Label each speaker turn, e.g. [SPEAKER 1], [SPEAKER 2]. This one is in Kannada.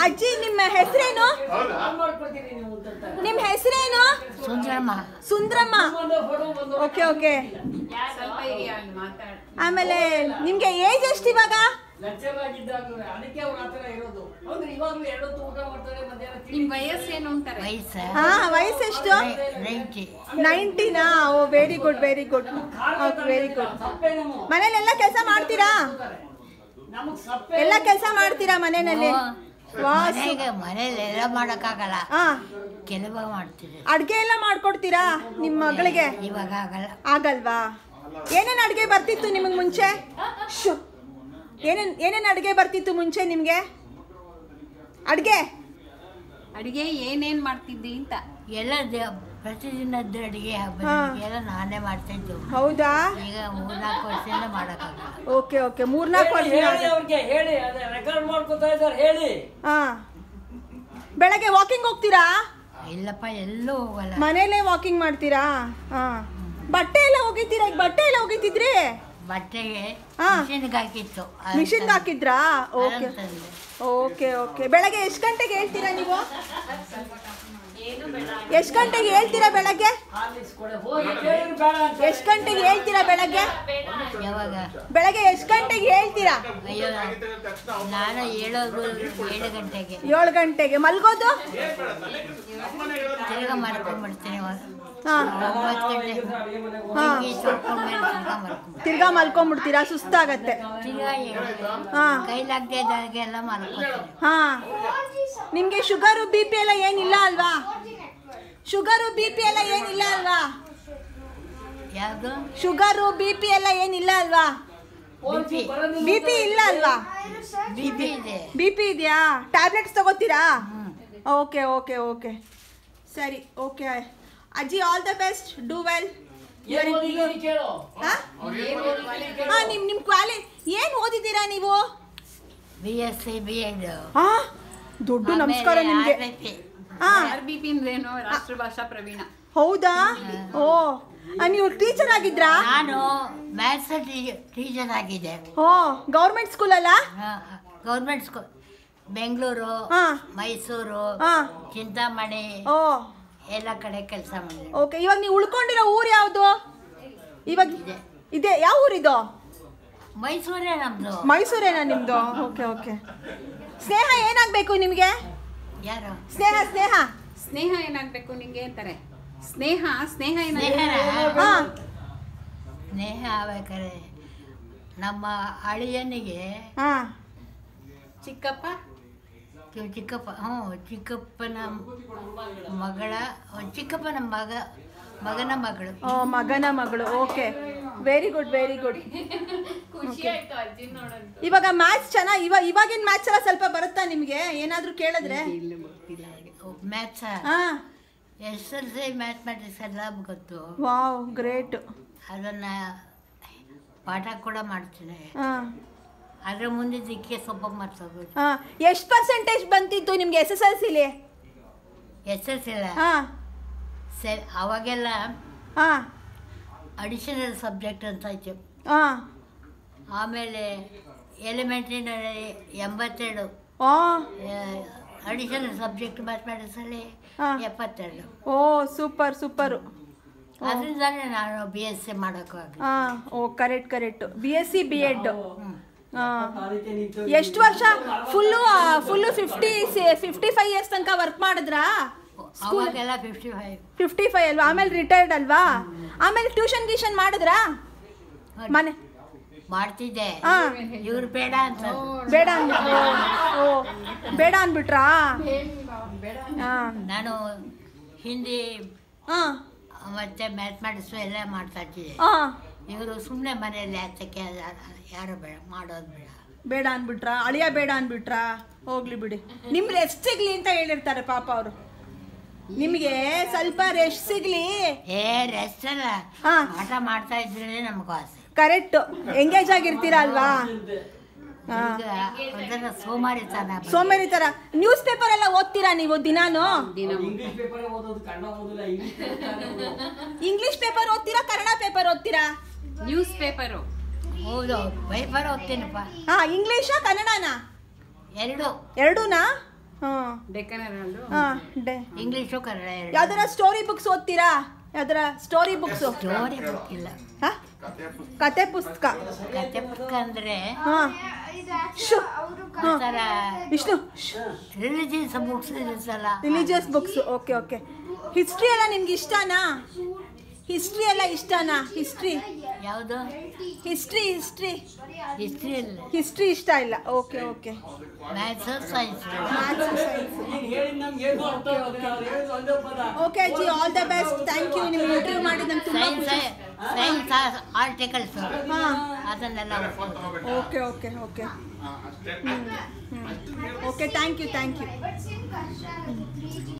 [SPEAKER 1] ಅಜ್ಜಿ ನಿಮ್ಮ ಹೆಸರೇನು
[SPEAKER 2] ಹೌದಾ
[SPEAKER 3] ಮಾಡ್ಕೊಡ್ತೀನಿ ನೀವು ಅಂತ
[SPEAKER 1] ನಿಮ್ಮ ಹೆಸರೇನು
[SPEAKER 4] ಸುಂದರಮ್ಮ
[SPEAKER 1] ಸುಂದ್ರಮ್ಮ
[SPEAKER 3] ಒಂದು ಫೋಟೋ ಬಂದು
[SPEAKER 1] ಓಕೆ ಓಕೆ
[SPEAKER 5] ಸ್ವಲ್ಪ ಇರಿ ಅಲ್ಲಿ ಮಾತಾಡ್
[SPEAKER 1] ಆಮೇಲೆ ನಿಮ್ಗೆ ಏಜ್ ಎಷ್ಟು ಇವಾಗ
[SPEAKER 3] ಲೆಕ್ಚರ್ ಆಗಿದ್ದಾಗ ಅದಕ್ಕೆ ಅವ್ರ ಹತ್ರ ಇರೋದು ಅಂದ್ರೆ ಇವಾಗಲೂ ಎರಡು ಹೊತ್ತು ಊಟ ಮಾಡ್ತಾರೆ ಮಧ್ಯಾಹ್ನ ತಿಂಡಿ
[SPEAKER 5] ನಿಮ್ ವಯಸ್ಸೇನು ಅಂತಾರೆ
[SPEAKER 4] ವಯಸ್ಸ
[SPEAKER 1] ಹಾ ವಯಸ್ಸೆಷ್ಟು
[SPEAKER 4] ನೈಂಟಿ
[SPEAKER 1] ನೈಂಟಿನಾ oh very good very good okay very good
[SPEAKER 3] ಸಪ್ಪೆ ನಮ್ಮ
[SPEAKER 1] ಮನೇಲೆಲ್ಲ ಕೆಲಸ ಮಾಡ್ತೀರಾ
[SPEAKER 3] ನಮಗ್ ಸಪ್ಪೆ
[SPEAKER 1] ಎಲ್ಲ ಕೆಲಸ ಮಾಡ್ತೀರಾ ಮನೆಯಲ್ಲಿ ವಾ
[SPEAKER 4] ಮನೆಗೆ ಮನೇಲಿ ಎಲ್ಲ ಮಾಡೋಕ್ಕಾಗಲ್ಲ
[SPEAKER 1] ಹಾ
[SPEAKER 4] ಕೆಲವು ಮಾಡ್ತೀವಿ
[SPEAKER 1] ಅಡ್ಗೆ ಎಲ್ಲ ಮಾಡ್ಕೊಡ್ತೀರಾ ನಿಮ್ಮ ಮಗಳಿಗೆ
[SPEAKER 4] ಇವಾಗ ಆಗಲ್ಲ
[SPEAKER 1] ಆಗಲ್ವಾ ಏನೇನ್ ಅಡ್ಗೆ ಬರ್ತಿತ್ತು ನಿಮಗೆ ಮುಂಚೆ ಶು ಏನೇನ್ ಏನೇನ್ ಅಡ್ಗೆ ಬರ್ತಿತ್ತು ಮುಂಚೆ ನಿಮ್ಗೆ ಅಡ್ಗೆ
[SPEAKER 5] ಅಡಿಗೆ ಏನೇನ್ ಮಾಡ್ತಿದ್ದಿ ಅಂತ
[SPEAKER 4] ಎಲ್ಲ ದ- ಪ್ರತಿದಿನದ ಅಡುಗೆ ಹಬ್ಬ
[SPEAKER 1] ಹಾ.
[SPEAKER 4] ಎಲ್ಲ ನಾನೇ ಮಾಡ್ತಾ ಇದ್ದು
[SPEAKER 1] ಹೌದಾ
[SPEAKER 4] ಈಗ ಮೂರ್ನಾಲ್ಕು ವರ್ಷದಿಂದ ಮಾಡೋಕ್ಕಾಗಲ್ಲ
[SPEAKER 1] ಓಕೆ ಓಕೆ ಮೂರ್ನಾಲ್ಕು ವರ್ಷ
[SPEAKER 3] ಹೇಳಿ ಅವ್ರಿಗೆ ಹೇಳಿ ಅದೇ ರೆಕಾರ್ಡ್ ಮಾಡ್ಕೊತಾ ಇದ್ದಾರೆ ಹೇಳಿ
[SPEAKER 1] ಹಾ ಬೆಳಗ್ಗೆ ವಾಕಿಂಗ್ ಹೋಗ್ತೀರಾ
[SPEAKER 4] ಇಲ್ಲಪ್ಪ ಎಲ್ಲೂ ಹೋಗಲ್ಲ
[SPEAKER 1] ಮನೇಲೆ ವಾಕಿಂಗ್ ಮಾಡ್ತೀರಾ ಹಾ ಬಟ್ಟೆ ಎಲ್ಲ ಒಗಿತೀರಾ ಈಗ ಬಟ್ಟೆ ಎಲ್ಲ ಒಗಿತಿದ್ರಿ
[SPEAKER 4] ಬಟ್ಟೆಗೆ
[SPEAKER 1] ಹಾ.
[SPEAKER 4] ಮಿಷಿನ್ಗೆ ಹಾಕಿತ್ತು ಅದನ್ನ
[SPEAKER 1] ಮಿಷಿನ್ಗೆ ಹಾಕಿದ್ರಾ ಓಕೆ
[SPEAKER 4] ಅದನ್ನ ತಂದೆ.
[SPEAKER 1] ಓಕೆ ಓಕೆ ಬೆಳಗ್ಗೆ ಎಷ್ಟು ಗಂಟೆಗೆ ಹೇಳ್ತೀರಾ ನೀವು ಎಷ್ಟು ಗಂಟೆಗೆ ಹೇಳ್ತೀರಾ ಬೆಳಗ್ಗೆ
[SPEAKER 3] ಹಾರ್ಲಿಕ್ಸ್ ಕೊಡೆ ಹೋಗಿ ಕೇಳಿದ್ರು ಬೇಡ ಅಂತ
[SPEAKER 1] ಎಷ್ಟು ಗಂಟೆಗೆ ಹೇಳ್ತೀರಾ ಬೆಳಗ್ಗೆ
[SPEAKER 4] ಯಾವಾಗ
[SPEAKER 1] ಬೆಳಗ್ಗೆ ಎಷ್ಟು ಗಂಟೆಗೆ ಹೇಳ್ತೀರಾ
[SPEAKER 4] ಅಯ್ಯೋ ನಾನು ಹೇಳೋದು ಏಳು ಗಂಟೆಗೆ
[SPEAKER 1] ಏಳು ಗಂಟೆಗೆ ಮಲ್ಗೋದು
[SPEAKER 4] ತಿರ್ಗಾ ಮಲ್ಕೊಂಡ್ಬಿಡ್ತೀನಿ
[SPEAKER 1] ಹಾ
[SPEAKER 4] ಒಂಬತ್ತು ಗಂಟೆ
[SPEAKER 1] ಹಾ
[SPEAKER 4] ಈ ಮೇಲೆ ತಿರ್ಗಾ ಮಲ್ಕೊಂಡ್ಬಿಡ್ತೀನಿ
[SPEAKER 1] ತಿರ್ಗಾ ಮಲ್ಕೊಂಡ್ಬಿಡ್ತೀರಾ ಸುಸ್ತಾಗತ್ತೆ
[SPEAKER 4] ತಿರ್ಗಾ ಏಳು
[SPEAKER 1] ಹಾ
[SPEAKER 4] ಕೈಲಾಗದೆ ಇದ್ದಾಗೆ ಎಲ್ಲ ಮಲ್ಕೋತೀನಿ
[SPEAKER 1] ಹಾ ನಿಮ್ಗೆ ಶುಗರು ಬಿ ಪಿ ಎಲ್ಲ ಏನಿಲ್ಲ ಅಲ್ವಾ ಶುಗರು ಬಿ ಪಿ ಎಲ್ಲ ಏನಿಲ್ಲ ಅಲ್ವಾ
[SPEAKER 4] ಯಾವುದು
[SPEAKER 1] ಶುಗರು ಬಿ ಪಿ ಎಲ್ಲ ಏನಿಲ್ಲ ಅಲ್ವಾ
[SPEAKER 3] ಹೋಗಿ ಬರೋದಿಲ್ಲ
[SPEAKER 1] ಬಿ ಪಿ ಇಲ್ಲ ಅಲ್ವಾ
[SPEAKER 4] ಬಿ ಪಿ ಇದೆ
[SPEAKER 1] ಬಿ ಪಿ ಇದೆಯಾ ಟ್ಯಾಬ್ಲೆಟ್ಸ್ ತಗೋತೀರಾ
[SPEAKER 4] ಹ್ಮ್.
[SPEAKER 1] ಓಕೆ ಓಕೆ ಓಕೆ ಸರಿ ಓಕೆ ಅಜ್ಜಿ all the best do well
[SPEAKER 3] ಏನ್ ಓದಿದ್ದೀರಿ ಕೇಳು
[SPEAKER 1] ಹಾ ನಿಮ್ ನಿಮ್ ಕ್ವಾಲಿ ಏನ್ ಓದಿದ್ದೀರಾ ನೀವು
[SPEAKER 4] B S C B Ed
[SPEAKER 1] ಹಾ ದೊಡ್ಡ ನಮಸ್ಕಾರ ನಿಮ್ಗೆ ಹಾ
[SPEAKER 5] ಆರ್ ಬಿ ಪಿ ಅಂದ್ರೇನು ರಾಷ್ಟ್ರ ಭಾಷಾ ಪ್ರವೀಣ
[SPEAKER 1] ಹೌದಾ ಓ ಆ, ನೀವು ಟೀಚರ್ ಆಗಿದ್ರಾ
[SPEAKER 4] ನಾನು ಮ್ಯಾಥ್ಸ್ ಟೀಚರ್ ಆಗಿದೆ
[SPEAKER 1] ಓ ಗೌರ್ಮೆಂಟ್ ಸ್ಕೂಲ್ ಅಲ್ಲ
[SPEAKER 4] ಗೌರ್ಮೆಂಟ್ ಸ್ಕೂಲ್ ಬೆಂಗಳೂರು
[SPEAKER 1] ಹಾ.
[SPEAKER 4] ಮೈಸೂರು
[SPEAKER 1] ಹಾ.
[SPEAKER 4] ಚಿಂತಾಮಣಿ
[SPEAKER 1] ಓ
[SPEAKER 4] ಎಲ್ಲ ಕಡೆ ಕೆಲಸ ಮಾಡಿದೆ
[SPEAKER 1] ಓಕೆ ಇವಾಗ ನೀವು ಉಳ್ಕೊಂಡಿರೋ ಊರು ಯಾವುದು ಇವಾಗ ಇದೆ ಯಾವ ಊರಿದು
[SPEAKER 4] ಮೈಸೂರೇ ನಮ್ದು
[SPEAKER 1] ಮೈಸೂರೇನಾ ನಿಮ್ದು ಓಕೆ ಓಕೆ ಸ್ನೇಹ ಏನಾಗ್ಬೇಕು ನಿಮಗೆ
[SPEAKER 4] ಯಾರು
[SPEAKER 1] ಸ್ನೇಹ ಸ್ನೇಹ
[SPEAKER 5] ಸ್ನೇಹ ಏನಾಗ್ಬೇಕು ನಿಂಗೆ ಅಂತಾರೆ ಸ್ನೇಹ ಸ್ನೇಹ
[SPEAKER 4] ಸ್ನೇಹನ?
[SPEAKER 5] ಏನಾಗ್ಬೇಕು
[SPEAKER 1] ಹಾ
[SPEAKER 4] ಸ್ನೇಹ ಆಗ್ಬೇಕಾದ್ರೆ ನಮ್ಮ ಅಳಿಯನಿಗೆ
[SPEAKER 1] ಹಾ
[SPEAKER 5] ಚಿಕ್ಕಪ್ಪ
[SPEAKER 4] ಚಿ- ಚಿಕ್ಕಪ್ಪ ಹ್ಞೂ ಚಿಕ್ಕಪ್ಪನ ಮಗಳ ಚಿಕ್ಕಪ್ಪನ ಮಗ ಮಗನ ಮಗಳು
[SPEAKER 1] ಓ ಮಗನ ಮಗಳು okay very good very good
[SPEAKER 5] ಖುಷಿ ಆಯ್ತು ಅಜ್ಜಿ ನೋಡೋದು
[SPEAKER 1] ಇವಾಗ ಮ್ಯಾಚ್ ಚೆನ್ನಾಗಿ ಇವಾಗ ಇವಾಗಿನ ಮ್ಯಾಚ್ ಎಲ್ಲ ಸ್ವಲ್ಪ ಬರುತ್ತಾ ನಿಮಗೆ ಏನಾದರೂ ಕೇಳಿದ್ರೆ
[SPEAKER 5] ಇಲ್ಲ ಗೊತ್ತಿಲ್ಲ ಅವ್ರಿಗೆ.
[SPEAKER 4] ಮ್ಯಾಥ್ಸ
[SPEAKER 1] ಹಾ
[SPEAKER 4] ಎಸ್ ಎಲ್ ಸಿ ಮ್ಯಾಥ್ಮೆಟಿಕ್ಸ್ ಎಲ್ಲ ಗೊತ್ತು
[SPEAKER 1] ವಾವ್ ಗ್ರೇಟ್
[SPEAKER 4] ಅದನ್ನು ಪಾಠ ಕೂಡ ಮಾಡ್ತೀನಿ
[SPEAKER 1] ಹಾ
[SPEAKER 4] ಅದ್ರ ಮುಂದೆ ದಿಕ್ಕೆ ಸ್ವಲ್ಪ ಮರ್ತೋಗೋದು
[SPEAKER 1] ಹಾ ಎಷ್ಟು ಪರ್ಸೆಂಟೇಜ್ ಬಂತಿತ್ತು ನಿಮ್ಗೆ ಎಸ್ ಎಸ್ ಎಲ್ ಸಿಲಿ
[SPEAKER 4] ಎಸ್ ಎಲ್ ಸಿ ಇಲ್ಲ
[SPEAKER 1] ಹಾ
[SPEAKER 4] ಸೆ ಅವಾಗೆಲ್ಲ
[SPEAKER 1] ಹಾ
[SPEAKER 4] ಅಡಿಷನಲ್ ಸಬ್ಜೆಕ್ಟ್ ಅಂತ ಇತ್ತು
[SPEAKER 1] ಹಾ
[SPEAKER 4] ಆಮೇಲೆ ಎಲಿಮೆಂಟ್ರಿನಲ್ಲಿ ಎಂಬತ್ತೆರಡು
[SPEAKER 1] ಓ
[SPEAKER 4] ಅಡಿಷನಲ್ ಸಬ್ಜೆಕ್ಟ್ ಮ್ಯಾಥಮೆಟಿಕ್ಸಲ್ಲಿ
[SPEAKER 1] ಹಾ.
[SPEAKER 4] ಎಪ್ಪತ್ತೆರಡು
[SPEAKER 1] ಓ ಸೂಪರ್ ಸೂಪರು
[SPEAKER 4] ಅದರಿಂದಲೇ ನಾನು ಬಿ ಎಸ್ ಸಿ ಮಾಡೋಕ್ಕಾಗ
[SPEAKER 1] ಹಾ oh correct correct B S C B Ed ಹಾ
[SPEAKER 3] ಅದಕ್ಕೆ ನಿಂತು
[SPEAKER 1] ಎಷ್ಟು ವರ್ಷ full full fifty fifty five years ತನಕ ವರ್ಕ್ ಮಾಡಿದ್ರಾ
[SPEAKER 4] ಅವಾಗೆಲ್ಲ ಫಿಫ್ಟಿ ಫೈವ್
[SPEAKER 1] ಫಿಫ್ಟಿ ಫೈವ್ ಅಲ್ವಾ ಆಮೇಲೆ ರಿಟೈರ್ಡ್ ಅಲ್ವಾ ಆಮೇಲೆ ಟ್ಯೂಷನ್ ಗೀಷನ್ ಮಾಡಿದ್ರಾ ಮನೆ
[SPEAKER 4] ಮಾಡ್ತಿದ್ದೆ
[SPEAKER 1] ಹಾ
[SPEAKER 4] ಇವ್ರು ಬೇಡ ಅಂತ
[SPEAKER 1] ಬೇಡ ಅಂದ್ಬಿಟ್ರು ಓ ಬೇಡ ಅಂದ್ಬಿಟ್ರಾ ಹಾ
[SPEAKER 4] ನಾನು ಹಿಂದಿ
[SPEAKER 1] ಹಾ
[SPEAKER 4] ಮತ್ತು ಮ್ಯಾಥಮೆಟಿಕ್ಸ್ ಎಲ್ಲ ಮಾಡ್ತಾ ಇದ್ದೆ
[SPEAKER 1] ಹಾ
[SPEAKER 4] ಇವರು ಸುಮ್ಮನೆ ಮನೆಯಲ್ಲಿ ಹಚ್ಚಕ್ಕೆ ಯಾರು ಬೇಡ ಮಾಡೋದು ಬೇಡ
[SPEAKER 1] ಬೇಡ ಅಂದ್ಬಿಟ್ರಾ ಅಳಿಯ ಬೇಡ ಅಂದ್ಬಿಟ್ರಾ ಹೋಗ್ಲಿ ಬಿಡಿ ನಿಮ್ ರೆಸ್ಟ್ ಸಿಗ್ಲಿ ಅಂತ ಹೇಳಿರ್ತಾರೆ ಪಾಪ ಅವರು ನಿಮಗೆ ಸ್ವಲ್ಪ ರೆಸ್ಟ್ ಸಿಗ್ಲಿ
[SPEAKER 4] ಏ ರೆಸ್ಟ್ ಅಲ್ಲ
[SPEAKER 1] ಹಾ.
[SPEAKER 4] ಪಾಠ ಮಾಡ್ತಾ ಇದ್ರೆ ನಮಗೂ ಆಸೆ
[SPEAKER 1] ಕರೆಕ್ಟ್ ಎಂಗೇಜ್ ಆಗಿರ್ತೀರಾ ಅಲ್ವಾ ಹಾ.
[SPEAKER 4] ಈಗ ಒಂಥರ ಸೋಮಾರಿತನ ಬಂತು.
[SPEAKER 1] ಸೋಮೇರಿ ತರ ನ್ಯೂಸ್ ಪೇಪರ್ ಎಲ್ಲ ಓದ್ತೀರಾ ನೀವು ದಿನಾನು
[SPEAKER 5] ದಿನ
[SPEAKER 3] ಇಂಗ್ಲಿಷ್ ಪೇಪರ್ ಓದೋದು ಕನ್ನಡ ಓದಿಲ್ಲ ಇಂಗ್ಲಿಷ್
[SPEAKER 1] ಇಂಗ್ಲಿಷ್ ಪೇಪರ್ ಓದ್ತೀರಾ ಕನ್ನಡ ಪೇಪರ್ ಓದ್ತೀರಾ
[SPEAKER 5] ನ್ಯೂಸ್ ಪೇಪರು
[SPEAKER 4] ಹೌದು ಪೇಪರ್ ಓದ್ತೀನಪ್ಪ
[SPEAKER 1] ಹಾ ಇಂಗ್ಲಿಷಾ ಕನ್ನಡನಾ
[SPEAKER 4] ಎರಡು
[SPEAKER 1] ಎರಡೂನಾ ಹಾಂ
[SPEAKER 5] ಡೆಕ್ಕನ್ ಹೆರಾಲ್ಡು
[SPEAKER 1] ಹಾಂ ಡೆ
[SPEAKER 4] ಇಂಗ್ಲೀಷು ಕನ್ನಡ ಎರಡು
[SPEAKER 1] ಯಾವ್ದಾರ ಸ್ಟೋರಿ ಬುಕ್ಸ್ ಓದ್ತೀರಾ ಯಾವ್ದಾರ ಸ್ಟೋರಿ ಬುಕ್ಸು
[SPEAKER 4] ಸ್ಟೋರಿ ಬುಕ್ ಇಲ್ಲ
[SPEAKER 1] ಹಾಂ ಕತೆ ಪುಸ್ತಕ
[SPEAKER 4] ಕತೆ ಪುಸ್ತಕ ಅಂದರೆ
[SPEAKER 1] ಹಾಂ ಶು
[SPEAKER 4] ಆ ಥರ
[SPEAKER 1] ವಿಷ್ಣು
[SPEAKER 4] ರಿಲಿಜಿಯಸ್ ಬುಕ್ಸ್ ಇರುತ್ತಲ್ಲ
[SPEAKER 1] religious books okay okay history ಎಲ್ಲ ನಿಮ್ಗೆ ಇಷ್ಟನಾ ಹಿಸ್ಟ್ರಿ ಎಲ್ಲ ಇಷ್ಟನಾ ಹಿಸ್ಟ್ರಿ
[SPEAKER 4] ಯಾವುದು
[SPEAKER 1] ಹಿಸ್ಟ್ರಿ ಹಿಸ್ಟ್ರಿ
[SPEAKER 4] ಹಿಸ್ಟ್ರಿ ಇಲ್ಲ
[SPEAKER 1] ಹಿಸ್ಟ್ರಿ ಇಷ್ಟ ಇಲ್ಲ okay okay
[SPEAKER 4] maths science
[SPEAKER 1] maths science
[SPEAKER 3] ನೀನ್ ಹೇಳಿದ್ ನಮ್ಗೆ ಏನು ಅರ್ಥ ಆಗೋದಿಲ್ಲ. ಅವ್ರು ಹೇಳಿದ್ ಒಂದೇ ಪದ.
[SPEAKER 1] ಓಕೆ ಅಜ್ಜಿ all the best thank you ನಿಮ್ಗೆ ಇಂಟರ್ವ್ಯೂ ಮಾಡಿ ನಂಗೆ ತುಂಬ
[SPEAKER 4] ಸೈನ್ಸ್
[SPEAKER 1] ಖುಷಿ
[SPEAKER 4] ಸೈನ್ಸ್ ಆರ್ಟಿಕಲ್ಸ್
[SPEAKER 1] ಹಾಂ
[SPEAKER 4] ಅದನ್ನೆಲ್ಲ ಓದ್ಬೋದು.
[SPEAKER 1] Okay okay okay okay thank you thank you